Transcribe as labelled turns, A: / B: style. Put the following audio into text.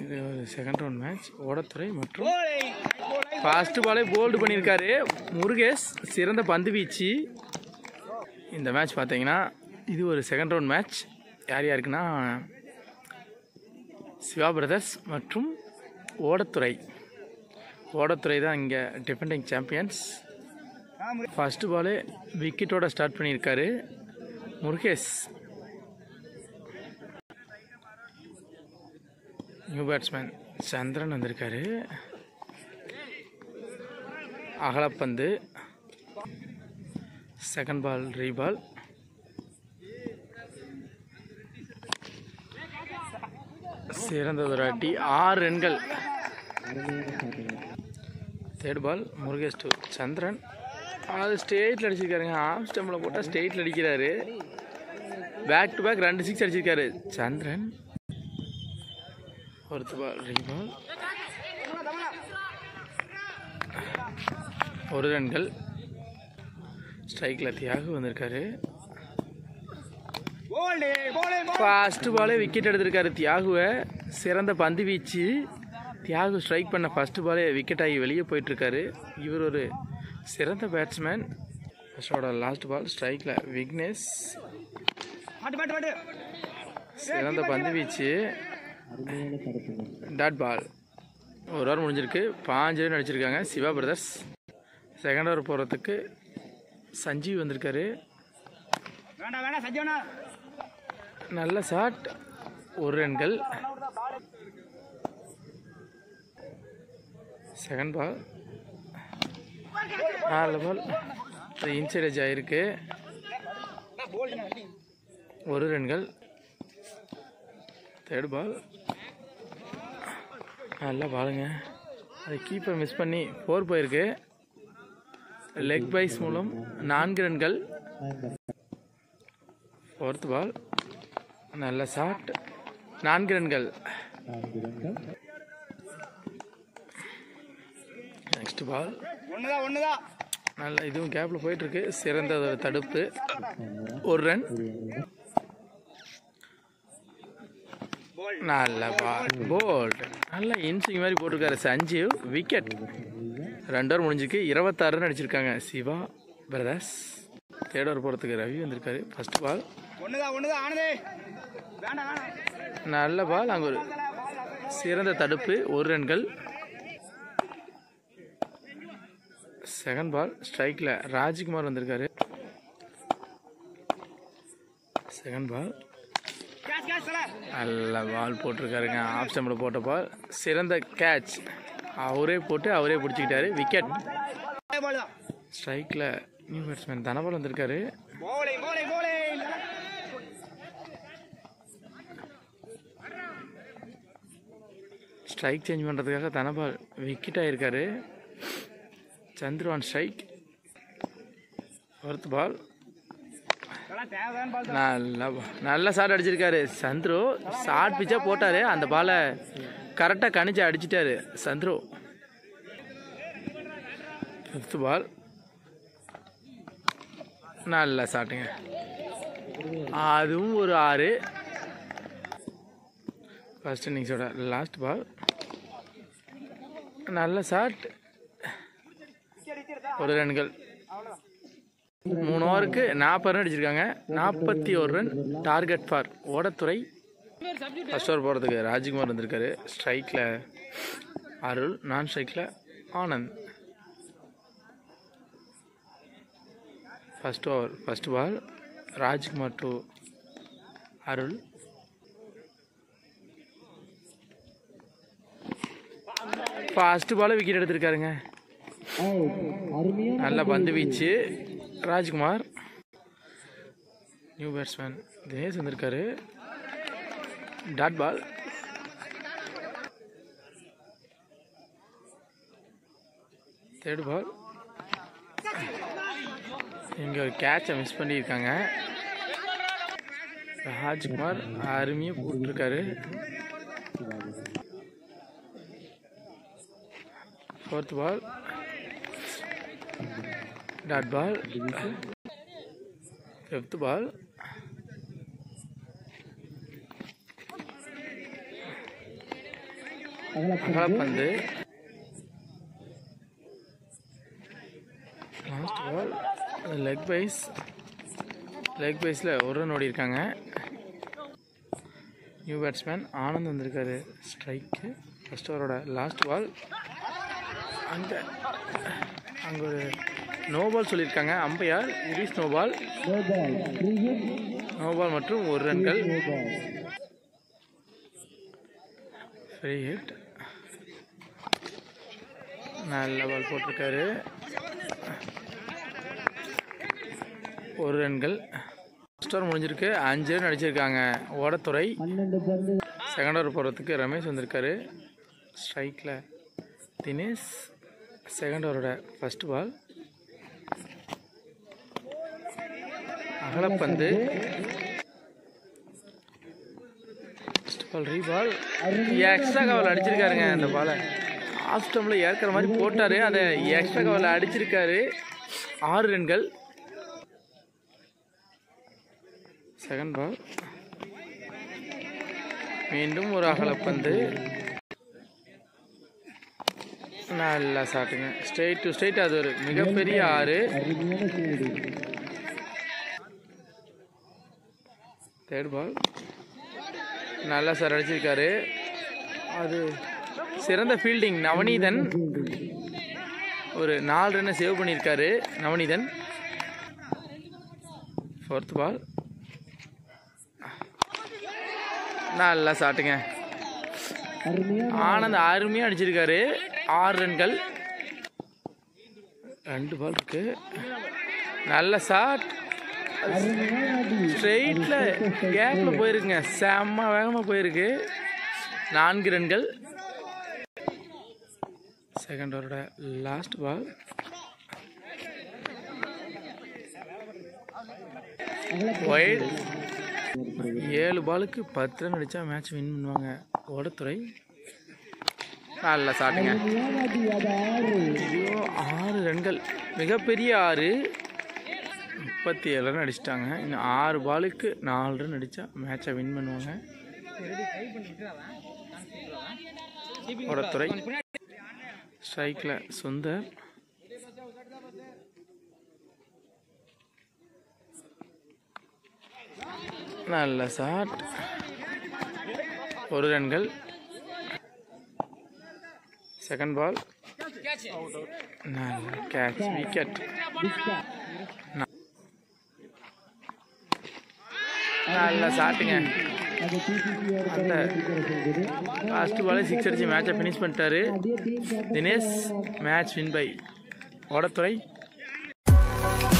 A: இது ஒரு second round match ஓடத்துறை மற்றும் ஃபாஸ்ட் பாலே போல்டு பண்ணியிருக்காரு முருகேஷ் சிறந்த பந்து வீச்சு இந்த மேட்ச் பார்த்தீங்கன்னா இது ஒரு செகண்ட் ரவுண்ட் மேட்ச் யார் யாருக்குன்னா சிவா பிரதர்ஸ் மற்றும் ஓடத்துறை ஓடத்துறை தான் இங்கே டிஃபெண்டிங் சாம்பியன்ஸ் ஃபஸ்ட்டு பாலே விக்கெட்டோட ஸ்டார்ட் பண்ணியிருக்காரு முருகேஷ் நியூ பேட்ஸ்மேன் சந்திரன் வந்திருக்காரு அகலப்பந்து செகண்ட் பால் ரீபால் சிறந்ததொரு அடி ஆறு ரன்கள் third ball Murugesh to Chandran அது ஸ்டேட்டில் அடிச்சிருக்காருங்க ஆஃப் ஸ்டம்பில் போட்டால் ஸ்டேட்டில் அடிக்கிறாரு பேக் டு பேக் ரெண்டு சிக்ஸ் அடிச்சிருக்காரு சந்திரன் ஒருத்த பால் ரீபால் ஒரு ரன்கள் ஸ்ட்ரைக்கில் தியாகு வந்திருக்காரு ஃபர்ஸ்ட் பாலே விக்கெட் எடுத்திருக்காரு தியாகுவை சிறந்த பந்து வீச்சு தியாகு ஸ்ட்ரைக் பண்ண ஃபர்ஸ்ட் பாலே விக்கெட் ஆகி வெளியே போயிட்டுருக்காரு இவர் ஒரு சிறந்த பேட்ஸ்மேன் ஃபர்ஸ்டோட லாஸ்ட் பால் ஸ்ட்ரைக்கில் விக்னேஷ் சிறந்த பந்து வீச்சு டாட் பால் ஒரு ஓவர் முடிஞ்சிருக்கு பாஞ்சு ரன் அடிச்சிருக்காங்க சிவா பிரதர்ஸ் செகண்ட் ஓவர் போகிறதுக்கு சஞ்சீவ் வந்திருக்காரு
B: வேண்டாம் வேண்டாம் சஜ்ஜவனா
A: நல்ல ஷாட் ஒரு ரன்கள் செகண்ட் பால் நாலு பால் அது இன்சைட் எஜ் ஆயிருக்கு ஒரு ரன்கள் தேர்ட் பால் நல்லா பாலுங்க அது கீப்பர் மிஸ் பண்ணி ஃபோர் போயிருக்கு லெக் பைஸ் மூலம் நான்கு ரன்கள் ஃபோர்த் பால் நல்ல ஷாட் நான்கு ரன்கள் நெக்ஸ்ட் பால்
B: ஒண்ணுதான் ஒண்ணுதான்
A: நல்ல இதுவும் கேப்பில் போயிட்டுருக்கு சிறந்த ஒரு தடுப்பு ஒரு ரன் நல்ல பால் போல்ட் நல்ல இன்சிங் மாதிரி போட்டிருக்காரு சஞ்சீவ் விக்கெட் ரெண்டு ஓவர் முடிஞ்சிருக்கு இருபத்தாறு ரன் அடிச்சிருக்காங்க சிவா பிரதர்ஸ் தேர்ட் ஓவர் போகிறதுக்கு ரவி வந்திருக்காரு ஃபர்ஸ்ட் பால்
B: ஒண்ணுதான் ஒண்ணுதான் ஆனதே வேண்டாம் வேண்டாம்
A: நல்ல பால் அங்கே ஒரு சிறந்த தடுப்பு ஒரு ரன்கள் செகண்ட் பால் ஸ்ட்ரைக்கில் ராஜ்குமார் வந்திருக்காரு second ball
B: catch catch sir
A: நல்ல பால் போட்டிருக்காருங்க ஆஃப் ஸ்டம்பில் போட்ட பால் சிறந்த கேட்ச் அவரே போட்டு அவரே பிடிச்சிக்கிட்டாரு விக்கெட்
B: பால் தான்
A: ஸ்ட்ரைக்கில் நியூ பேட்ஸ்மேன் தனபால் வந்திருக்காரு
B: bowling bowling bowling
A: strike change பண்ணுறதுக்காக தனபால் விக்கெட் ஆகிருக்காரு சந்துரு ஆன் ஸ்ட்ரைக் ஒருத்து பால்
B: இதெல்லாம் தேவையான பால் தான்
A: நல்ல நல்ல ஷாட் அடிச்சிருக்காரு சந்துரு ஷார்ட் பிச்சா போட்டாரு அந்த பாலை கரெக்டாக கணிச்சு அடிச்சிட்டாரு சந்துரு ஃபிஃப்த் பால் நல்ல ஷாட்டுங்க அதுவும் ஒரு ஆறு ஃபர்ஸ்ட் இன்னிங்ஸோட லாஸ்ட் பால் நல்ல ஷாட் ஒரு ரன்கள் மூணு ஓவருக்கு நாற்பது ரன் அடிச்சிருக்காங்க நாற்பத்தி ஒரு run target for Odathurai first over போகிறதுக்கு ராஜ்குமார் வந்திருக்காரு ஸ்ட்ரைக்கில் அருள் நான் ஸ்ட்ரைக்கில் Anand first over first ball Rajkumar to Arul first ball wicket எடுத்திருக்காருங்க நல்ல பந்து வீச்சு ராஜ்குமார் நியூ பேட்ஸ்மேன் தினேஷ் வந்திருக்காரு டாட் பால் தேர்ட் பால் இங்கே ஒரு கேட்சை மிஸ் பண்ணியிருக்காங்க ராஜ்குமார் அருமையாக போட்டிருக்காரு fourth ball dot ball fifth ball அகலப்பந்து last ball leg byes leg பைஸில் ஒரு ரன் ஓடி இருக்காங்க நியூ பேட்ஸ்மேன் ஆனந்த் வந்திருக்காரு ஸ்ட்ரைக்கு ஃபஸ்ட் ஓவரோட லாஸ்ட் பால் அங்கே அங்கே ஒரு நோ பால் சொல்லியிருக்காங்க அம்பையார் இரிஸ் நோ பால் நோ பால் மற்றும் ஒரு ரன்கள் ஃப்ரீ ஹிட் நல்ல பால் போட்டிருக்காரு ஒரு ரன்கள் ஃபஸ்ட் ஓவர் முடிஞ்சிருக்கு அஞ்சு ரன் அடிச்சிருக்காங்க ஓடத்துறை செகண்ட் ஓவர் போகிறதுக்கு ரமேஷ் வந்திருக்காரு ஸ்ட்ரைக்கில் தினேஷ் செகண்ட் ஓவரோட ஃபர்ஸ்ட் பால் அகலப்பந்து ஃபர்ஸ்ட் பால் ரீபால் எக்ஸ்ட்ரா கவர் அடிச்சிருக்காருங்க அந்த பாலை ஆஃப் ஸ்டம்பில் ஏற்கிற மாதிரி போட்டார் அதை எக்ஸ்ட்ரா கவரில் அடிச்சிருக்காரு ஆறு ரன்கள் செகண்ட் பால் மீண்டும் ஒரு அகலப்பந்து நல்லா சாட்டுங்க ஸ்ட்ரெயிட் டு ஸ்ட்ரெயிட் அது ஒரு மிகப்பெரிய ஆறு தேர்ட் பால் நல்லா சார் அடிச்சிருக்காரு அது சிறந்த ஃபீல்டிங் நவநீதன் ஒரு நாலு ரன்னை சேவ் பண்ணியிருக்காரு நவநீதன் ஃபோர்த் பால் நல்லா சாட்டுங்க ஆனந்த் அருமையாக அடிச்சிருக்காரு ஆறு ரன்கள் ரெண்டு பால் இருக்கு நல்ல ஷாட் ஸ்ட்ரெயிட்டில் கேப்பில் போயிருக்குங்க செம்ம வேகமாக போயிருக்கு நான்கு ரன்கள் செகண்ட் ஓவரோட லாஸ்ட் பால் ஒயிட் ஏழு பாலுக்கு பத்து ரன் அடித்தா மேட்ச் வின் பண்ணுவாங்க ஓடத்துறை நல்ல சாட்டுங்க ஐயோ ஆறு ரன்கள் மிகப்பெரிய ஆறு முப்பத்தி ஏழு ரன் அடிச்சிட்டாங்க இன்னும் ஆறு பாலுக்கு நாலு ரன் அடித்தா மேட்சை வின் பண்ணுவாங்க ஓடத்துறை ஸ்ட்ரைக்கில் சுந்தர் நல்ல ஷாட் ஒரு ரன்கள் செகண்ட் பால் நல்ல கேட்ச் விக்கெட் நல்ல ஷாட்டுங்க அந்த லாஸ்ட் பாலே சிக்ஸ் அடிச்சு மேட்சை ஃபினிஷ் பண்ணிட்டாரு தினேஷ் மேட்ச் வின் பை ஓடத்துறை